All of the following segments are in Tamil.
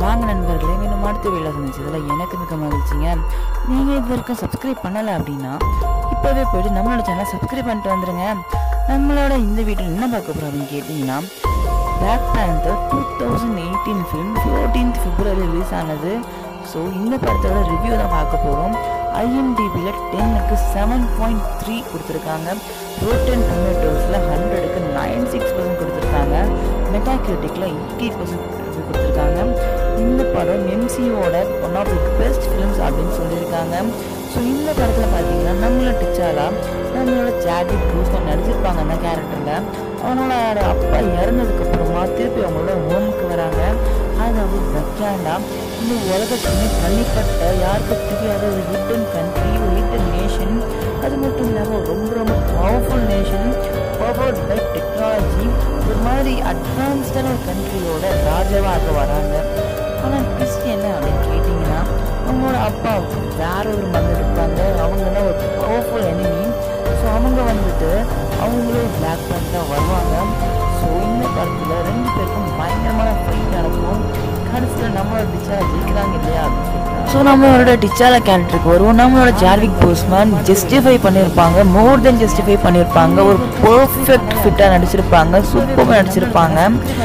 வாங்க நண்பர்களே மீண்டும் அடுத்த வீடியோ சந்திச்சதில் எனக்கு மிக மகிழ்ச்சிங்க நீங்கள் இது வரைக்கும் சப்ஸ்கிரைப் பண்ணலை அப்படின்னா இப்போவே போயிட்டு நம்மளோட சேனலை சப்ஸ்கிரைப் பண்ணிட்டு வந்துருங்க நம்மளோட இந்த வீடியோ என்ன பார்க்க போகிறோம் அப்படின்னு கேட்டிங்கன்னா Black Panther two thousand eighteen film fourteenth February release ஆனது ஸோ இந்த படத்தோட ரிவ்யூ தான் பார்க்க போகிறோம் ஐஎம்டிபியில் டென்னுக்கு செவன் பாயிண்ட் த்ரீ கொடுத்துருக்காங்க ரோட்டன் டொமேட்டோஸில் ஹண்ட்ரடுக்கு நைன் சிக்ஸ் பர்சன்ட் கொடுத்துருக்காங்க மெட்டா கிரிட்டிக்கில் எயிட்டி பர்சன்ட் கொடுத்துருக்காங்க இந்த படம் எம்சியோட one of the best films அப்படின்னு சொல்லியிருக்காங்க ஸோ இந்த படத்தில் பார்த்தீங்கன்னா நம்மளோட டிச்சாலா நம்மளோட ஜாக்கி ப்ரூஸ்ல நடிச்சிருப்பாங்க அந்த கேரக்டரில் அவனோட அப்பா இறந்ததுக்கு அப்புறமா திருப்பி அவங்களோட ஹோமுக்கு வராங்க அதாவது வெக்காண்டா இந்த உலகத்துமே தனிப்பட்ட யாருக்கும் தெரியாத ஒரு ஹிட்டன் கண்ட்ரி ஒரு ஹிட்டன் நேஷன் அது மட்டும் இல்லாமல் ரொம்ப ரொம்ப powerful nation powered by technology ஒரு மாதிரி அட்வான்ஸ்டான ஒரு கண்ட்ரியோட ராஜாவாக வராங்க ஆனால் ட்விஸ்ட் என்ன அப்படின்னு கேட்டிங்கன்னா அவங்களோட அப்பாவுக்கு வேற ஒரு மகன் இருப்பாங்க அவங்க தான் ஒரு பவர்ஃபுல் எனிமி ஸோ அவங்க வந்துட்டு அவங்களும் பிளாக் பேண்ட்டாக வருவாங்க ஸோ இந்த படத்தில் ரெண்டு பேருக்கும் பயங்கரமான ஃபைட் நடக்கும் கடைசியில் நம்மளோட டிச்சா ஜெயிக்கிறாங்க இல்லையா அப்படின்னு சொல்லிட்டு ஸோ நம்மளோட டிச்சால கேரக்டருக்கு வருவோம் நம்மளோட ஜார்விக் போஸ்மேன் ஜஸ்டிஃபை பண்ணியிருப்பாங்க மோர் தென் ஜஸ்டிஃபை பண்ணியிருப்பாங்க ஒரு பர்ஃபெக்ட் ஃபிட்டாக நடிச்சிருப்பாங்க சூப்பராக நடிச்சிருப்பாங்க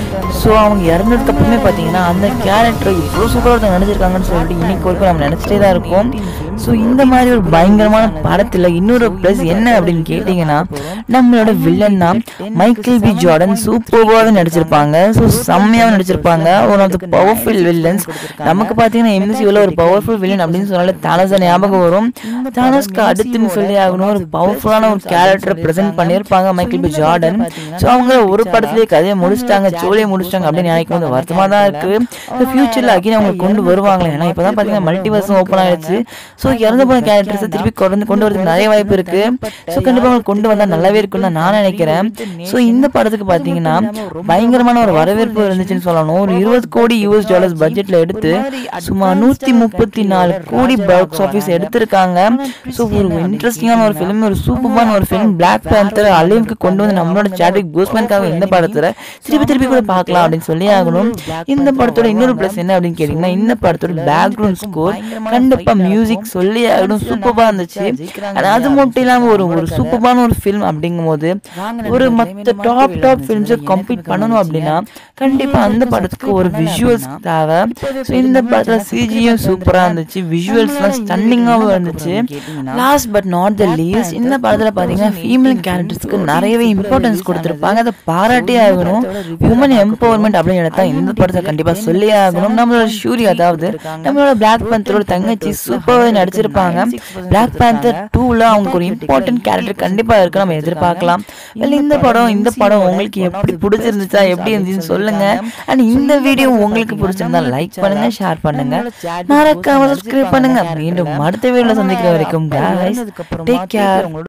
ஸோ அவங்க இறந்ததுக்கு அப்புறமே பார்த்தீங்கன்னா அந்த கேரக்டர் இவ்வளோ சூப்பராக நடிச்சிருக்காங்கன்னு சொல்லிட்டு இன்னைக்கு வரைக்கும் நம்ம நினச்சிட்டே தான் இருக்கோம் ஸோ இந்த மாதிரி ஒரு பயங்கரமான படத்தில் இன்னொரு ப்ளஸ் என்ன அப்படின்னு கேட்டிங்கன்னா நம்மளோட வில்லன் தான் மைக்கேல் பி ஜார்டன் சூப்பராகவே நடிச்சிருப்பாங்க ஸோ செம்மையாகவும் நடிச்சிருப்பாங்க one of the powerful villains நமக்கு பார்த்தீங்கன்னா எம்சியூவில் ஒரு பவர்ஃபுல் வில்லன் அப்படின்னு சொன்னாலே தானஸ் தான் ஞாபகம் வரும் தானஸ்க்கு அடுத்துன்னு சொல்லி ஆகணும் ஒரு பவர்ஃபுல்லான ஒரு கேரக்டரை ப்ரெசென்ட் பண்ணியிருப்பாங்க மைக்கேல் பி ஜார்டன் ஸோ அவங்க ஒரு படத்துலேயே கதையை முடிச்சிட்டாங்க ஜோலியை முடிச்சிட்டாங்க அப்படின்னு நினைக்கும் போது வருத்தமாக தான் இருக்கு ஃபியூச்சரில் அகைன் அவங்க கொண்டு வருவாங்களே ஏன்னா இப்போ தான் பார்த்தீங்கன்னா மல்டிவர்ஸும் ஓப்பன் ஆயிடுச்சு ஸோ இறந்து போன கேரக்டர்ஸை திருப்பி கொண்டு கொண்டு வரதுக்கு நிறைய வாய்ப்பு இருக்கு ஸோ கண்டிப்பாக அவங்க கொண்டு வந்தால் நல்லாவே இருக்கும்னு தான் நான் நினைக்கிறேன் ஸோ இந்த படத்துக்கு பார்த்தீங்கன்னா பயங்கரமான ஒரு வரவேற்பு இருந்துச்சுன்னு சொல்லணும் ஒரு இருபது கோடி யூஎஸ் டாலர்ஸ் பட்ஜெட்ல எடுத்து சுமார் நூற்றி முப்பத்தி நாலு கோடி பாக்ஸ் ஆஃபீஸ் எடுத்திருக்காங்க ஸோ ஒரு இன்ட்ரெஸ்டிங்கான ஒரு ஃபிலிம் ஒரு சூப்பரான ஒரு ஃபிலிம் பிளாக் பேந்தர் அலைவுக்கு கொண்டு வந்து நம்மளோட சாட்விக் போஸ்மேனுக்காக இந்த படத்தில் திருப்பி திருப்பி கூட பார்க்கலாம் அப்படின்னு சொல்லி ஆகணும் இந்த படத்தோட இன்னொரு ப்ளஸ் என்ன அப்படின்னு கேட்டிங்கன்னா இந்த படத்தோட பேக்ரவுண்ட் ஸ்கோர் கண்டிப்பாக மியூசிக் சொல்லி ஆகணும் சூப்பராக இருந்துச்சு ஆனா அது மட்டும் இல்லாமல் ஒரு ஒரு சூப்பரான ஒரு ஃபிலிம் அப்படிங்கும்போது ஒரு மற்ற டாப் டாப் ஃபிலிம்ஸை கம்ப்ளீட் பண்ணணும் அப்படின்னா கண்டிப்பாக அந்த படத்துக்கு ஒரு விஷுவல்ஸ் தேவை ஸோ இந்த படத்தில் சிஜியும் சூப்பராக இருந்துச்சு விஷுவல்ஸ்லாம் ஸ்டன்னிங்காகவும் இருந்துச்சு last but not the least இந்த படத்தில் பார்த்தீங்கன்னா ஃபீமேல் கேரக்டர்ஸ்க்கு நிறையவே இம்பார்ட்டன்ஸ் கொடுத்துருப்பாங்க அதை பாராட்டியே ஆகணும் உமன் எம்பவர்மெண்ட் அப்படின்னு எடுத்தா இந்த படத்தை கண்டிப்பாக சொல்லியே ஆகணும் நம்மளோட ஷூரி அதாவது நம்மளோட பிளாக் பேந்தரோட தங்கச்சி சூப்பராக நடிச்சிருப்பாங்க பிளாக் பேந்தர் டூவில் அவங்களுக்கு ஒரு இம்பார்ட்டன்ட் கேரக்டர் கண்டிப்பாக இருக்கு நம்ம எதிர்பார்க்கலாம் இல்லை இந்த படம் இந்த படம் உங்களுக்கு எப்படி பிடிச்சிருந்துச்சா எப்படி இருந்துச்சுன்னு சொல்லுங்க அண்ட் இந்த வீடியோ உங்களுக்கு பிடிச்சிருந்தா லைக் பண்ணுங்க ஷேர் பண்ணுங்க மறக்காம சப்ஸ்கிரைப் பண்ணுங்க மீண்டும் அடுத்த வீடியோல சந்திக்கிற வரைக்கும் டேக் கேர்